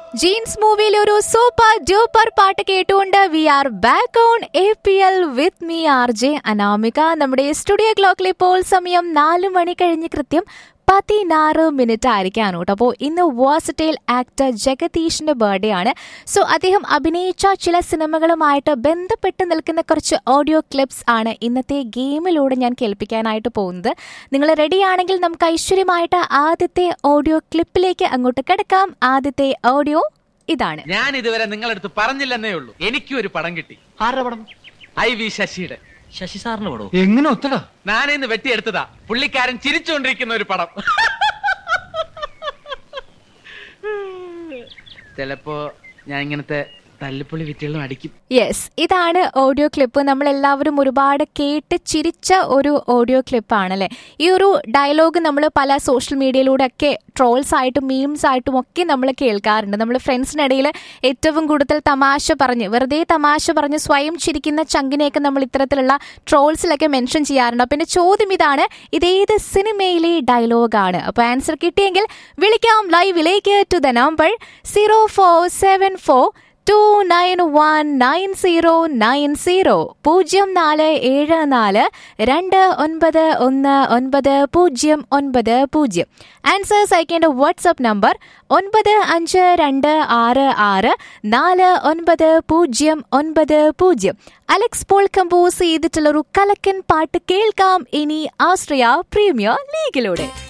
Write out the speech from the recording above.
jeans മൂവിയിൽ ഒരു super duper പാട്ട് കേട്ടുകൊണ്ട് we are back on A P L with me R J Anamika നമ്മുടെ സ്റ്റുഡിയോ ക്ലോക്കിൽ ഇപ്പോൾ സമയം നാല് മണി കഴിഞ്ഞ് കൃത്യം പതിനാറ് മിനിറ്റ് ആയിരിക്കാണ് കേട്ടോ അപ്പോൾ ഇന്ന് വേഴ്സറ്റൈൽ ആക്ടർ ജഗദീഷിന്റെ ബർത്ത്ഡേ ആണ് സോ അദ്ദേഹം അഭിനയിച്ച ചില സിനിമകളുമായിട്ട് ബന്ധപ്പെട്ട് നിൽക്കുന്ന കുറച്ച് ഓഡിയോ ക്ലിപ്സ് ആണ് ഇന്നത്തെ ഗെയിമിലൂടെ ഞാൻ കേൾപ്പിക്കാനായിട്ട് പോകുന്നത് നിങ്ങൾ റെഡിയാണെങ്കിൽ നമുക്ക് ഐശ്വര്യമായിട്ട് ആദ്യത്തെ ഓഡിയോ ക്ലിപ്പിലേക്ക് അങ്ങോട്ട് കിടക്കാം ആദ്യത്തെ ഓഡിയോ ഇതാണ് ഞാൻ ഇതുവരെ നിങ്ങളടുത്ത് പറഞ്ഞില്ലെന്നേ ഉള്ളൂ എനിക്കും ഒരു പടം കിട്ടി ആരുടെ പടം ഐ വി ശശിയുടെ ശശി സാറിന് പടോ എങ്ങനെ ഒത്തടാ ഞാനിന്ന് വെട്ടിയെടുത്തതാ പുള്ളിക്കാരൻ ചിരിച്ചുകൊണ്ടിരിക്കുന്ന ഒരു പടം ചിലപ്പോ ഞാൻ ഇങ്ങനത്തെ തല്ലിപ്പുള്ളി വിറ്റുകളും അടിക്കും യെസ് ഇതാണ് ഓഡിയോ ക്ലിപ്പ് നമ്മൾ എല്ലാവരും ഒരുപാട് കേട്ട് ചിരിച്ച ഒരു ഓഡിയോ ക്ലിപ്പാണല്ലേ ഈ ഒരു ഡയലോഗ് നമ്മൾ പല സോഷ്യൽ മീഡിയയിലൂടെ ഒക്കെ ട്രോൾസ് ആയിട്ടും മീംസ് ആയിട്ടും ഒക്കെ നമ്മൾ കേൾക്കാറുണ്ട് നമ്മൾ ഫ്രണ്ട്സിനിടയിൽ ഏറ്റവും കൂടുതൽ തമാശ പറഞ്ഞ് വെറുതെ തമാശ പറഞ്ഞ് സ്വയം ചിരിക്കുന്ന ചങ്കിനെയൊക്കെ നമ്മൾ ഇത്തരത്തിലുള്ള ട്രോൾസിലൊക്കെ മെൻഷൻ ചെയ്യാറുണ്ട് അപ്പം എൻ്റെ ചോദ്യം ഇതാണ് ഇതേത് സിനിമയിലെ ഡയലോഗാണ് അപ്പോൾ ആൻസർ കിട്ടിയെങ്കിൽ വിളിക്കാം ലൈവിലേക്ക് to the number zero four seven four two nine one nine zero nine zero പൂജ്യം നാല് ഏഴ് നാല് രണ്ട് ഒൻപത് ഒന്ന് ഒൻപത് പൂജ്യം ഒൻപത് പൂജ്യം ആൻസേഴ്സ് അയക്കേണ്ട വാട്സപ്പ് നമ്പർ ഒൻപത് അഞ്ച് രണ്ട് ആറ് ആറ് നാല് ഒൻപത് പൂജ്യം ഒൻപത് പൂജ്യം അലക്സ് പോൾ കമ്പോസ് ചെയ്തിട്ടുള്ള ഒരു കലക്കൻ പാട്ട് കേൾക്കാം ഇനി ആശ്രയ പ്രീമിയർ ലീഗിലൂടെ